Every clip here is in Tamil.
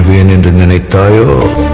விடுவேன் என்று நினைத்தாயோ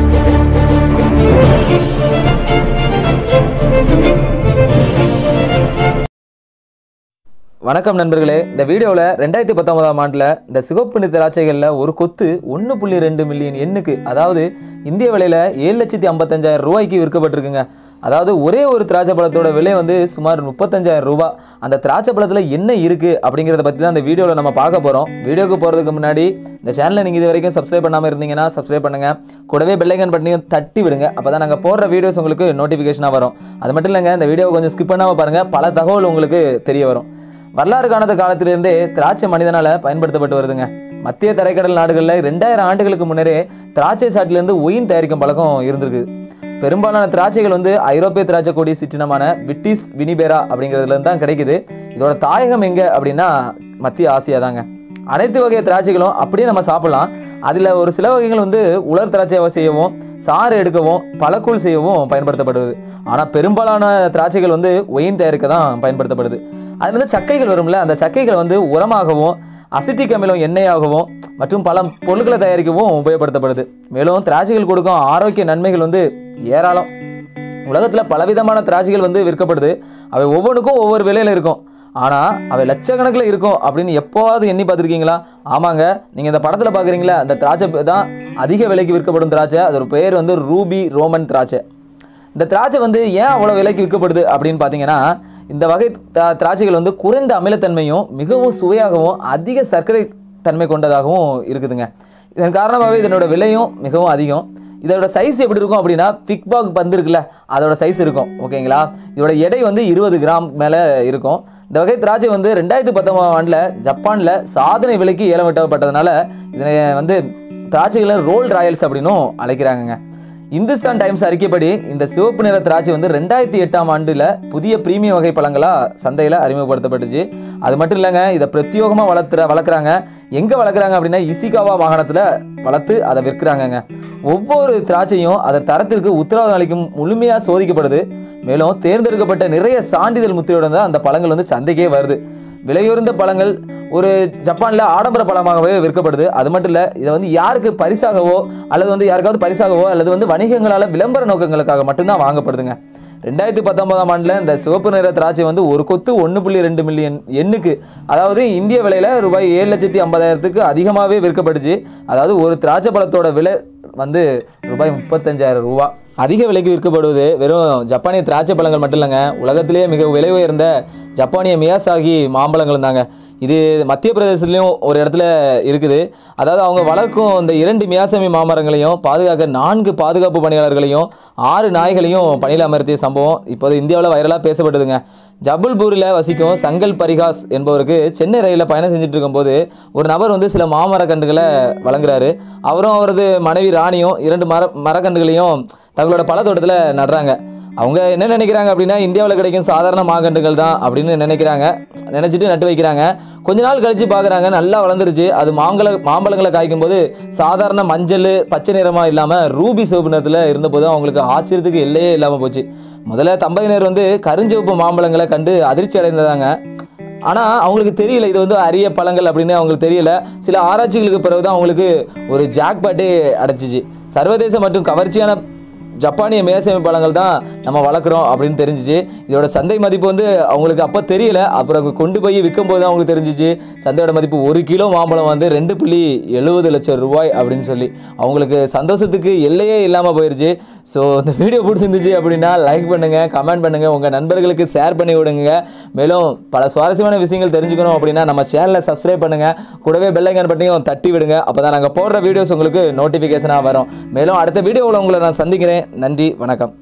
வணக்கம் நண்பர்களே இந்த வீடியோவில் ரெண்டாயிரத்தி பத்தொன்பதாம் ஆண்டில் இந்த சிவப்பு நிற திராட்சைகளில் ஒரு கொத்து ஒன்று புள்ளி ரெண்டு மில்லியன் எண்ணுக்கு அதாவது இந்திய விலையில் ஏழு லட்சத்தி ஐம்பத்தஞ்சாயிரம் ரூபாய்க்கு விற்கப்பட்டிருக்குங்க அதாவது ஒரே ஒரு திராட்சை பழத்தோட விலை வந்து சுமார் முப்பத்தஞ்சாயிரம் ரூபாய் அந்த திராட்சை பழத்தில் என்ன இருக்குது அப்படிங்கிறத பற்றி தான் இந்த வீடியோவில் நம்ம பார்க்க போகிறோம் வீடியோக்கு போகிறதுக்கு முன்னாடி இந்த சேனலை நீங்கள் இது வரைக்கும் சப்ஸ்கிரைப் பண்ணாமல் இருந்தீங்கன்னா சப்ஸ்கிரைப் பண்ணுங்கள் கூடவே பெல்லைக்கன் பட்டனையும் தட்டி விடுங்க அப்போ தான் நாங்கள் போடுற வீடியோஸ் உங்களுக்கு நோட்டிஃபிகேஷனாக வரும் அது மட்டும் இல்லைங்க இந்த வீடியோவை கொஞ்சம் ஸ்கிப் பண்ணாமல் பாருங்கள் பல தகவல் உங்களுக்கு தெரிய வரும் வரலாறு காணாத காலத்திலிருந்தே திராட்சை மனிதனால பயன்படுத்தப்பட்டு வருதுங்க மத்திய தரைக்கடல் நாடுகளில் ரெண்டாயிரம் ஆண்டுகளுக்கு முன்னரே திராட்சை சாட்டிலிருந்து ஒயின் தயாரிக்கும் பழக்கம் இருந்திருக்கு பெரும்பாலான திராட்சைகள் வந்து ஐரோப்பிய திராட்சை கொடி சிற்றினமான விட்டிஸ் வினிபேரா அப்படிங்கிறதுல இருந்து தான் கிடைக்குது இதோட தாயகம் எங்க அப்படின்னா மத்திய ஆசியா தாங்க அனைத்து வகை திராட்சைகளும் அப்படியே நம்ம சாப்பிடலாம் அதில் ஒரு சில வகைகள் வந்து உலர் திராட்சையை செய்யவும் சாறு எடுக்கவும் பழக்கூழ் செய்யவும் பயன்படுத்தப்படுது ஆனால் பெரும்பாலான திராட்சைகள் வந்து ஒயின் தயாரிக்க தான் பயன்படுத்தப்படுது அது வந்து சக்கைகள் வரும்ல அந்த சக்கைகள் வந்து உரமாகவும் அசிட்டிக் அமிலம் எண்ணெயாகவும் மற்றும் பல பொருட்களை தயாரிக்கவும் உபயோகப்படுத்தப்படுது மேலும் திராட்சைகள் கொடுக்கும் ஆரோக்கிய நன்மைகள் வந்து ஏராளம் உலகத்தில் பலவிதமான திராட்சைகள் வந்து விற்கப்படுது அவை ஒவ்வொன்றுக்கும் ஒவ்வொரு விலையில் இருக்கும் ஆனால் அவை லட்சக்கணக்கில் இருக்கும் அப்படின்னு எப்போவாவது எண்ணி பார்த்துருக்கீங்களா ஆமாங்க நீங்கள் இந்த படத்தில் பார்க்குறீங்களா அந்த திராட்சை தான் அதிக விலைக்கு விற்கப்படும் திராட்சை அதோட பேர் வந்து ரூபி ரோமன் திராட்சை இந்த திராட்சை வந்து ஏன் அவ்வளோ விலைக்கு விற்கப்படுது அப்படின்னு பார்த்தீங்கன்னா இந்த வகை திரா- திராட்சைகள் வந்து குறைந்த அமிலத்தன்மையும் மிகவும் சுவையாகவும் அதிக சர்க்கரை தன்மை கொண்டதாகவும் இருக்குதுங்க இதன் காரணமாகவே இதனோட விலையும் மிகவும் அதிகம் இதோட சைஸ் எப்படி இருக்கும் அப்படின்னா பிக்பாக் பந்து இருக்குல்ல அதோட சைஸ் இருக்கும் ஓகேங்களா இதோட எடை வந்து இருபது கிராம் மேலே இருக்கும் இந்த வகை திராட்சை வந்து ரெண்டாயிரத்தி பத்தொன்பதாம் ஆண்டில் ஜப்பானில் சாதனை விலைக்கு ஏலம் விட்டப்பட்டதுனால இதனை வந்து திராட்சைகளை ரோல் ராயல்ஸ் அப்படின்னும் அழைக்கிறாங்கங்க இந்துஸ்தான் டைம்ஸ் அறிக்கைப்படி இந்த சிவப்பு நிற திராட்சை வந்து ரெண்டாயிரத்தி எட்டாம் ஆண்டில் புதிய பிரீமியம் வகை பழங்களாக சந்தையில் அறிமுகப்படுத்தப்பட்டுச்சு அது மட்டும் இல்லைங்க இதை பிரத்யோகமாக வளர்த்துற வளர்க்குறாங்க எங்கே வளர்க்குறாங்க அப்படின்னா இசிகாவா மாகாணத்தில் வளர்த்து அதை விற்கிறாங்கங்க ஒவ்வொரு திராட்சையும் அதன் தரத்திற்கு உத்தரவாதம் அளிக்கும் முழுமையாக சோதிக்கப்படுது மேலும் தேர்ந்தெடுக்கப்பட்ட நிறைய சான்றிதழ் முத்திரையுடன் தான் அந்த பழங்கள் வந்து சந்தைக்கே வருது விலையுயர்ந்த பழங்கள் ஒரு ஜப்பானில் ஆடம்பர பழமாகவே விற்கப்படுது அது மட்டும் இல்லை இதை வந்து யாருக்கு பரிசாகவோ அல்லது வந்து யாருக்காவது பரிசாகவோ அல்லது வந்து வணிகங்களால் விளம்பர நோக்கங்களுக்காக மட்டும்தான் வாங்கப்படுதுங்க ரெண்டாயிரத்தி பத்தொன்பதாம் ஆண்டில் இந்த சிவப்பு நிற திராட்சை வந்து ஒரு கொத்து ஒன்று புள்ளி ரெண்டு மில்லியன் எண்ணுக்கு அதாவது இந்திய விலையில் ரூபாய் ஏழு லட்சத்தி ஐம்பதாயிரத்துக்கு அதிகமாகவே விற்கப்படுச்சு அதாவது ஒரு திராட்சை பழத்தோட விலை வந்து ரூபாய் முப்பத்தஞ்சாயிரம் ரூபா அதிக விலைக்கு விற்கப்படுவது வெறும் ஜப்பானிய திராட்சை பழங்கள் மட்டும் இல்லைங்க உலகத்திலேயே மிக விலை உயர்ந்த ஜப்பானிய மியாசாகி மாம்பழங்கள் தாங்க இது மத்திய பிரதேசத்துலேயும் ஒரு இடத்துல இருக்குது அதாவது அவங்க வளர்க்கும் இந்த இரண்டு மியாசமி மாமரங்களையும் பாதுகாக்க நான்கு பாதுகாப்பு பணியாளர்களையும் ஆறு நாய்களையும் பணியில் அமர்த்திய சம்பவம் இப்போது இந்தியாவில் வைரலாக பேசப்படுதுங்க ஜபல்பூரில் வசிக்கும் சங்கல் பரிகாஸ் என்பவருக்கு சென்னை ரயிலில் பயணம் செஞ்சுட்டு இருக்கும்போது ஒரு நபர் வந்து சில மாமரக்கன்றுகளை வழங்குறாரு அவரும் அவரது மனைவி ராணியும் இரண்டு மர மரக்கன்றுகளையும் தங்களோட பழத்தோட்டத்தில் நடுறாங்க அவங்க என்ன நினைக்கிறாங்க அப்படின்னா இந்தியாவில் கிடைக்கும் சாதாரண மாங்கன்றுகள் தான் அப்படின்னு நினைக்கிறாங்க நினச்சிட்டு நட்டு வைக்கிறாங்க கொஞ்ச நாள் கழித்து பார்க்குறாங்க நல்லா வளர்ந்துருச்சு அது மாம்பழ மாம்பழங்களை காய்க்கும்போது சாதாரண மஞ்சள் பச்சை நிறமாக இல்லாமல் ரூபி சிவப்பு நிறத்தில் இருந்தபோது அவங்களுக்கு ஆச்சரியத்துக்கு எல்லையே இல்லாமல் போச்சு முதல்ல தம்பதியினர் வந்து கருஞ்சிவப்பு மாம்பழங்களை கண்டு அதிர்ச்சி அடைந்ததாங்க ஆனால் அவங்களுக்கு தெரியல இது வந்து அரிய பழங்கள் அப்படின்னு அவங்களுக்கு தெரியல சில ஆராய்ச்சிகளுக்கு பிறகு தான் அவங்களுக்கு ஒரு ஜாக்பாட்டே அடைச்சிச்சு சர்வதேச மற்றும் கவர்ச்சியான ஜப்பானிய மேசமி பழங்கள் தான் நம்ம வளர்க்குறோம் அப்படின்னு தெரிஞ்சிச்சு இதோட சந்தை மதிப்பு வந்து அவங்களுக்கு அப்போ தெரியல அப்புறம் கொண்டு போய் விற்கும் போது தான் அவங்களுக்கு தெரிஞ்சிச்சு சந்தையோட மதிப்பு ஒரு கிலோ மாம்பழம் வந்து ரெண்டு புள்ளி எழுபது லட்சம் ரூபாய் அப்படின்னு சொல்லி அவங்களுக்கு சந்தோஷத்துக்கு எல்லையே இல்லாமல் போயிருச்சு ஸோ இந்த வீடியோ பிடிச்சிருந்துச்சு அப்படின்னா லைக் பண்ணுங்கள் கமெண்ட் பண்ணுங்கள் உங்கள் நண்பர்களுக்கு ஷேர் பண்ணி விடுங்க மேலும் பல சுவாரஸ்யமான விஷயங்கள் தெரிஞ்சுக்கணும் அப்படின்னா நம்ம சேனலை சப்ஸ்கிரைப் பண்ணுங்கள் கூடவே பெல்லைக்கன் பட்டியும் தட்டி விடுங்க அப்போ தான் நாங்கள் போடுற வீடியோஸ் உங்களுக்கு நோட்டிஃபிகேஷனாக வரும் மேலும் அடுத்த வீடியோவில் உங்களை நான் சந்திக்கிறேன் நன்றி வணக்கம்